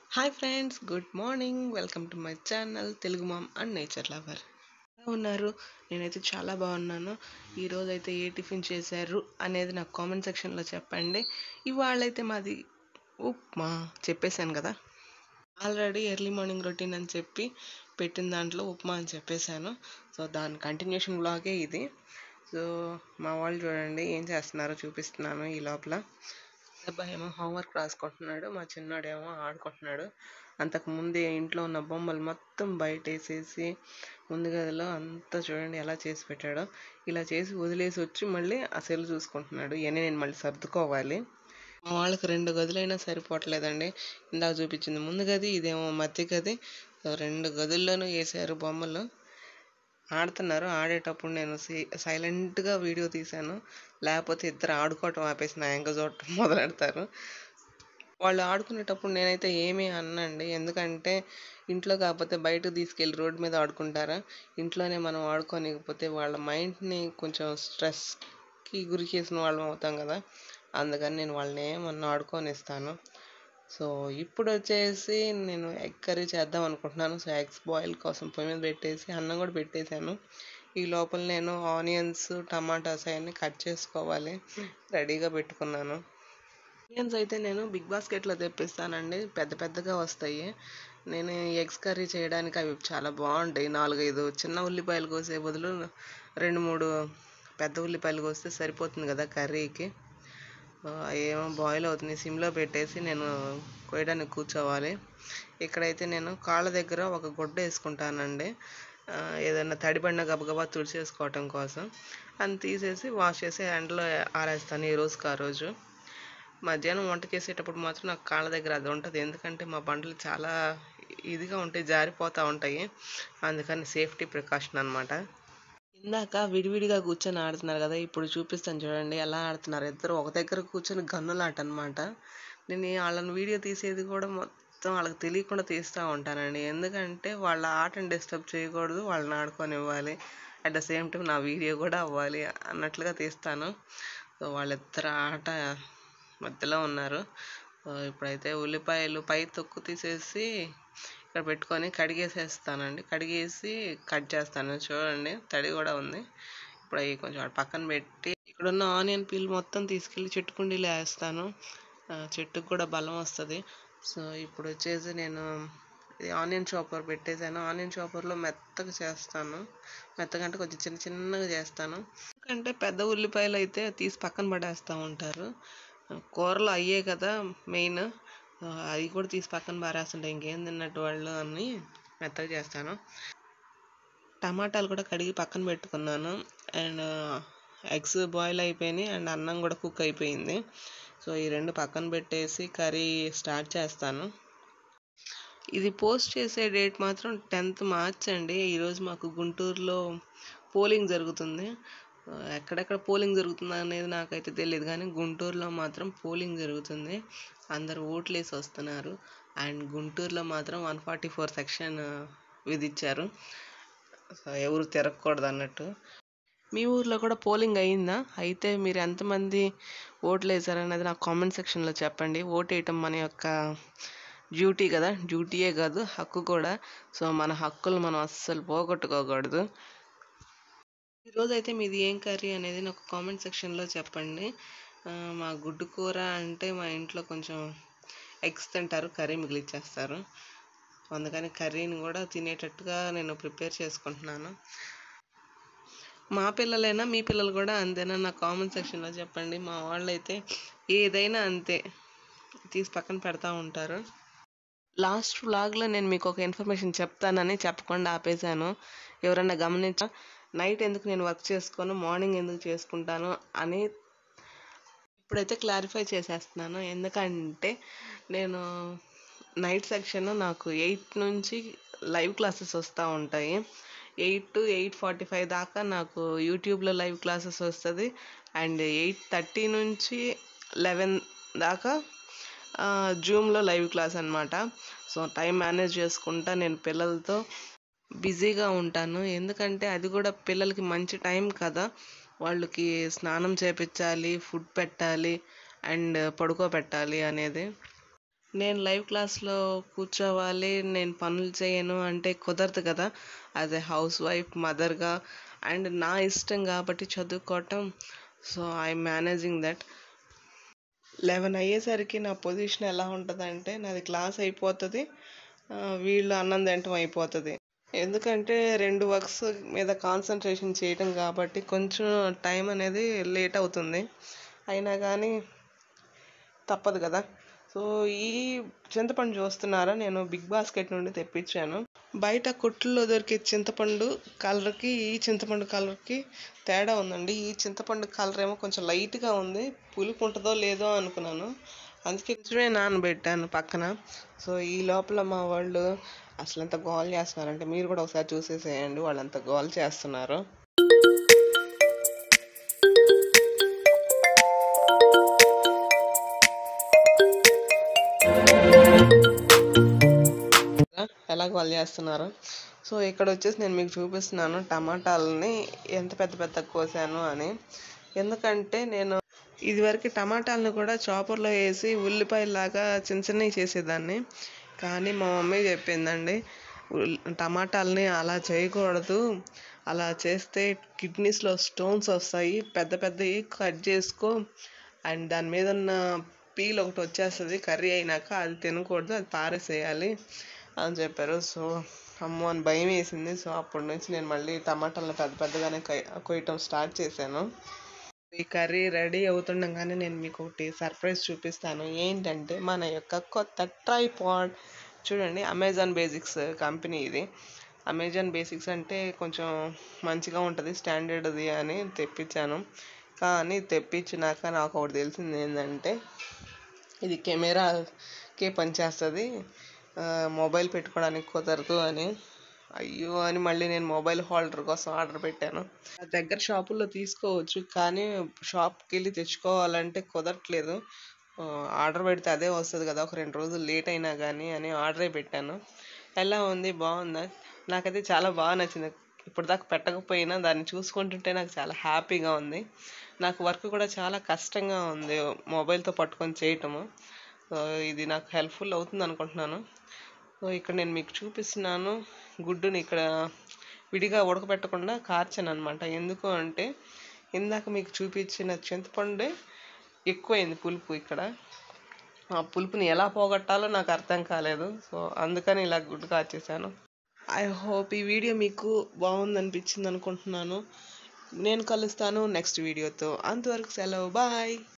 hi friends good morning welcome to my channel Telugu mom and nature lover ఎలా ఉన్నారు నేనైతే చాలా బాగున్నాను ఈరోజు అయితే ఏ టిఫిన్ చేశారు అనేది నాకు కామెంట్ సెక్షన్లో చెప్పండి ఇవాళ అయితే మాది ఉప్మా చెప్పేశాను కదా ఆల్రెడీ ఎర్లీ మార్నింగ్ రొటీన్ అని చెప్పి పెట్టిన దాంట్లో ఉప్మా అని చెప్పేశాను సో దాని కంటిన్యూషన్ బ్లాగే ఇది సో మా వాళ్ళు చూడండి ఏం చేస్తున్నారో చూపిస్తున్నాను ఈ లోపల అబ్బాయి ఏమో హోంవర్క్ రాసుకుంటున్నాడు మా చిన్నోడేమో ఆడుకుంటున్నాడు అంతకు ముందే ఇంట్లో ఉన్న బొమ్మలు మొత్తం బయట వేసేసి ముందు గదిలో అంతా చూడండి ఎలా చేసి పెట్టాడో ఇలా చేసి వదిలేసి వచ్చి మళ్ళీ ఆ సెల్ చూసుకుంటున్నాడు ఇవన్నీ నేను మళ్ళీ సర్దుకోవాలి మా వాళ్ళకి రెండు గదులైనా సరిపోవట్లేదండి ఇందాక చూపించింది ముందు గది ఇదేమో మధ్య గది సో రెండు గదుల్లోనూ వేసారు బొమ్మలు ఆడుతున్నారు ఆడేటప్పుడు నేను సైలెంట్గా వీడియో తీశాను లేకపోతే ఇద్దరు ఆడుకోవటం ఆపేసి నా ఎంక చూడటం మొదలెడతారు వాళ్ళు ఆడుకునేటప్పుడు నేనైతే ఏమీ అన్నండి ఎందుకంటే ఇంట్లో కాకపోతే బయటకు తీసుకెళ్ళి రోడ్డు మీద ఆడుకుంటారా ఇంట్లోనే మనం ఆడుకోనికపోతే వాళ్ళ మైండ్ని కొంచెం స్ట్రెస్కి గురి చేసిన వాళ్ళం అవుతాం కదా అందుకని నేను వాళ్ళని ఏమన్నా ఆడుకొనిస్తాను సో ఇప్పుడు వచ్చేసి నేను ఎగ్ కర్రీ చేద్దాం అనుకుంటున్నాను సో ఎగ్స్ బాయిల్ కోసం పొయ్యి మీద పెట్టేసి అన్నం కూడా పెట్టేశాను ఈ లోపల నేను ఆనియన్స్ టమాటాస్ అవన్నీ కట్ చేసుకోవాలి రెడీగా పెట్టుకున్నాను ఆనియన్స్ అయితే నేను బిగ్ బాస్కెట్లో తెప్పిస్తానండి పెద్ద పెద్దగా వస్తాయి నేను ఎగ్స్ కర్రీ చేయడానికి అవి చాలా బాగుంటాయి నాలుగైదు చిన్న ఉల్లిపాయలు కోసే బదులు రెండు మూడు పెద్ద ఉల్లిపాయలు కోస్తే సరిపోతుంది కదా కర్రీకి ఏమో బాయిల్ అవుతుంది సిమ్లో పెట్టేసి నేను కోయడానికి కూర్చోవాలి ఇక్కడైతే నేను కాళ్ళ దగ్గర ఒక గుడ్డ వేసుకుంటానండి ఏదైనా తడిపడిన గబగబా తుడిచేసుకోవటం కోసం అని తీసేసి వాష్ చేసి ఎండలో ఆరేస్తాను ఈ రోజుకి ఆ రోజు మధ్యాహ్నం వంట చేసేటప్పుడు మాత్రం నాకు కాళ్ళ దగ్గర అది ఉంటుంది ఎందుకంటే మా బండలు చాలా ఇదిగా ఉంటాయి జారిపోతూ ఉంటాయి అందుకని సేఫ్టీ ప్రికాషన్ అనమాట ఇందాక విడివిడిగా కూర్చొని ఆడుతున్నారు కదా ఇప్పుడు చూపిస్తాను చూడండి ఎలా ఆడుతున్నారు ఇద్దరు ఒక దగ్గర కూర్చొని గన్నులాట అనమాట నేను వాళ్ళని వీడియో తీసేది కూడా మొత్తం వాళ్ళకి తెలియకుండా తీస్తూ ఉంటానండి ఎందుకంటే వాళ్ళ ఆటను డిస్టర్బ్ చేయకూడదు వాళ్ళని ఆడుకొనివ్వాలి అట్ ద సేమ్ టైం నా వీడియో కూడా అవ్వాలి అన్నట్లుగా తీస్తాను సో వాళ్ళిద్దరు ఆట మధ్యలో ఉన్నారు ఇప్పుడైతే ఉల్లిపాయలు పై తొక్కు తీసేసి ఇక్కడ పెట్టుకొని కడిగేసేస్తానండి కడిగేసి కట్ చేస్తాను చూడండి తడి కూడా ఉంది ఇప్పుడు అవి కొంచెం పక్కన పెట్టి ఇక్కడున్న ఆనియన్ పీల్ మొత్తం తీసుకెళ్ళి చెట్టు కుండీలో వేస్తాను చెట్టుకు కూడా బలం వస్తుంది సో ఇప్పుడు వచ్చేసి నేను ఆనియన్ చాపర్ పెట్టేశాను ఆనియన్ చాపర్లో మెత్తగా చేస్తాను మెత్తగా అంటే కొంచెం చిన్న చిన్నగా చేస్తాను ఎందుకంటే పెద్ద ఉల్లిపాయలు అయితే తీసి పక్కన పడేస్తూ ఉంటారు కూరలు అయ్యే కదా మెయిన్ అవి కూడా తీసి పక్కన పారేస్తుంటాయి ఇంకేం తిన్నట్టు వాళ్ళు అని మెత్తగా చేస్తాను టమాటాలు కూడా కడిగి పక్కన పెట్టుకున్నాను అండ్ ఎగ్స్ బాయిల్ అయిపోయినాయి అండ్ అన్నం కూడా కుక్ అయిపోయింది సో ఈ రెండు పక్కన పెట్టేసి కర్రీ స్టార్ట్ చేస్తాను ఇది పోస్ట్ చేసే డేట్ మాత్రం టెన్త్ మార్చ్ అండి ఈరోజు మాకు గుంటూరులో పోలింగ్ జరుగుతుంది ఎక్కడెక్కడ పోలింగ్ జరుగుతుంది అనేది నాకైతే తెలియదు కానీ గుంటూరులో మాత్రం పోలింగ్ జరుగుతుంది అందరు ఓట్లు వేసి వస్తున్నారు అండ్ గుంటూరులో మాత్రం వన్ ఫార్టీ ఫోర్ సెక్షన్ విధించారు ఎవరు తిరగకూడదు అన్నట్టు మీ ఊర్లో కూడా పోలింగ్ అయిందా అయితే మీరు ఎంతమంది ఓట్లు వేసారనేది నాకు కామెంట్ సెక్షన్లో చెప్పండి ఓటు వేయటం మన యొక్క డ్యూటీ కదా డ్యూటీయే కాదు హక్కు కూడా సో మన హక్కులు మనం అస్సలు పోగొట్టుకోకూడదు ఈరోజు అయితే మీది ఏం కర్రీ అనేది నాకు కామెంట్ సెక్షన్లో చెప్పండి మా గుడ్డు కూర అంటే మా ఇంట్లో కొంచెం ఎగ్స్ తింటారు కర్రీ మిగిలిచ్చేస్తారు అందుకని కర్రీని కూడా తినేటట్టుగా నేను ప్రిపేర్ చేసుకుంటున్నాను మా పిల్లలైనా మీ పిల్లలు కూడా అంతేనా నా కామెంట్ సెక్షన్లో చెప్పండి మా వాళ్ళు అయితే ఏదైనా అంతే తీసి పక్కన పెడతా ఉంటారు లాస్ట్ వ్లాగ్లో నేను మీకు ఒక ఇన్ఫర్మేషన్ చెప్తానని చెప్పకుండా ఆపేశాను ఎవరన్నా గమనించా నైట్ ఎందుకు నేను వర్క్ చేసుకోను మార్నింగ్ ఎందుకు చేసుకుంటాను అని ఇప్పుడైతే క్లారిఫై చేసేస్తున్నాను ఎందుకంటే నేను నైట్ సెక్షన్ నాకు ఎయిట్ నుంచి లైవ్ క్లాసెస్ వస్తూ ఉంటాయి eight to eight forty five దాకా నాకు యూట్యూబ్లో లైవ్ క్లాసెస్ వస్తుంది అండ్ ఎయిట్ థర్టీ నుంచి లెవెన్ దాకా జూమ్లో లైవ్ క్లాస్ అనమాట సో టైం మేనేజ్ చేసుకుంటా నేను పిల్లలతో బిజీగా ఉంటాను ఎందుకంటే అది కూడా పిల్లలకి మంచి టైం కదా వాళ్ళకి స్నానం చేపించాలి ఫుడ్ పెట్టాలి అండ్ పడుకోబెట్టాలి అనేది నేను లైవ్ క్లాస్లో కూర్చోవాలి నేను పనులు చేయను అంటే కుదరదు కదా యాజ్ ఎ హౌస్ వైఫ్ మదర్గా అండ్ నా ఇష్టం కాబట్టి చదువుకోవటం so I managing that eleven అయ్యేసరికి నా పొజిషన్ ఎలా ఉంటుందంటే నాది క్లాస్ అయిపోతుంది ఆ, వీళ్ళు అన్నం తినటం అయిపోతుంది ఎందుకంటే రెండు వర్క్స్ మీద కాన్సన్ట్రేషన్ చేయటం కాబట్టి కొంచెం టైం అనేది లేట్ అవుతుంది అయినా కానీ తప్పదు కదా సో ఈ చింతపండు చూస్తున్నారా నేను బిగ్ బాస్కెట్ నుండి తెప్పించాను బయట కొట్టుల్లో దొరికే చింతపండు కలర్కి ఈ చింతపండు కలర్కి తేడా ఉందండి ఈ చింతపండు కలర్ ఏమో కొంచెం లైట్గా ఉంది పులుపు ఉంటుందో లేదో అనుకున్నాను అందుకే కొంచెమే నానబెట్టాను పక్కన సో ఈ లోపల మా వాళ్ళు అసలు ఎంత గోల్ చేస్తున్నారంటే మీరు కూడా ఒకసారి చూసేసేయండి వాళ్ళు ఎంత గోల్ చేస్తున్నారు ఎలా గోల్ చేస్తున్నారు సో ఇక్కడ వచ్చేసి నేను మీకు చూపిస్తున్నాను టమాటాలని ఎంత పెద్ద పెద్ద కోసాను అని ఎందుకంటే నేను ఇదివరకు టమాటాలను కూడా చాపర్లో వేసి ఉల్లిపాయలాగా చిన్న చిన్నవి చేసేదాన్ని కానీ మా మమ్మీ చెప్పిందండి ఉల్- టమాటాలని అలా చేయకూడదు అలా చేస్తే కిడ్నీస్లో స్టోన్స్ వస్తాయి పెద్ద పెద్దవి కట్ చేసుకో అండ్ దాని మీద ఉన్న పీల్ ఒకటి వచ్చేస్తుంది కర్రీ అయినాక అది తినకూడదు అది పారేసేయాలి అని చెప్పారు సో అమ్మో అని భయం వేసింది సో అప్పటి నుంచి నేను మళ్ళీ టమాటాలను పెద్ద పెద్దగానే కొయ్- కొయ్యటం స్టార్ట్ చేశాను ఈ కర్రీ రెడీ అవుతుండగానే నేను మీకు ఒకటి సర్ప్రైజ్ చూపిస్తాను ఏంటంటే మన యొక్క కొత్త ట్రైపాడ్ చూడండి అమెజాన్ బేసిక్స్ కంపెనీ ఇది అమెజాన్ బేసిక్స్ అంటే కొంచెం మంచిగా ఉంటుంది స్టాండర్డ్ది అని తెప్పించాను కానీ తెప్పించినాక నాకు ఒకటి తెలిసింది ఏంటంటే ఇది కెమెరాకే పనిచేస్తుంది మొబైల్ పెట్టుకోవడానికి కుదరదు అని అయ్యో అని మళ్ళీ నేను మొబైల్ హోల్డర్ కోసం ఆర్డర్ పెట్టాను నా దగ్గర షాపుల్లో తీసుకోవచ్చు కానీ షాప్కి వెళ్ళి తెచ్చుకోవాలంటే కుదరట్లేదు ఆ, ఆర్డర్ పెడితే అదే వస్తుంది కదా ఒక రెండు రోజులు లేట్ అయినా కానీ అని ఆర్డరే పెట్టాను ఎలా ఉంది బాగుందా నాకైతే చాలా బాగా నచ్చింది ఇప్పటిదాకా పెట్టకపోయినా దాన్ని చూసుకుంటుంటే నాకు చాలా హ్యాపీగా ఉంది నాకు వర్క్ కూడా చాలా కష్టంగా ఉంది మొబైల్తో పట్టుకొని చేయటము సో ఇది నాకు హెల్ప్ఫుల్ అవుతుంది అనుకుంటున్నాను సో ఇక్కడ నేను మీకు చూపిస్తున్నాను గుడ్డుని ఇక్కడ విడిగా ఉడకబెట్టకుండా కార్చాను అనమాట ఎందుకు అంటే ఇందాక మీకు చూపించిన చింతపండే ఎక్కువైంది పులుపు ఇక్కడ ఆ పులుపుని ఎలా పోగొట్టాలో నాకు అర్థం కాలేదు సో అందుకని ఇలా గుడ్డు కాచేసాను ఐ హోప్ ఈ వీడియో మీకు బాగుంది అనిపించింది అనుకుంటున్నాను నేను కలుస్తాను నెక్స్ట్ వీడియోతో అంతవరకు సెలవు బాయ్